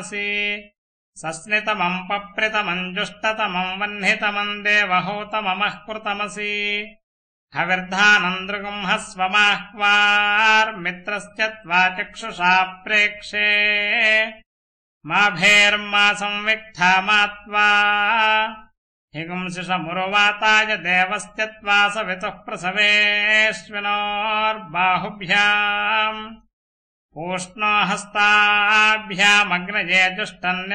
C సస్నితమం పప్రితమం జుష్టతమం వహ్నితమం దేవహూతమమః కృతమసి హవిర్ధానందృగుంహస్వమాహ్వార్మిత్రశ్చ त्वा चक्षुषा प्रेक्षे माभेर्मा संविक्था मा त्वा हिगुंसिषमुरुवाताय देवश्च त्वा सवितुः प्रसवेश्विनोर्बाहुभ्याम् पूष्णो हस्ताभ्यामग्नये जुष्टन्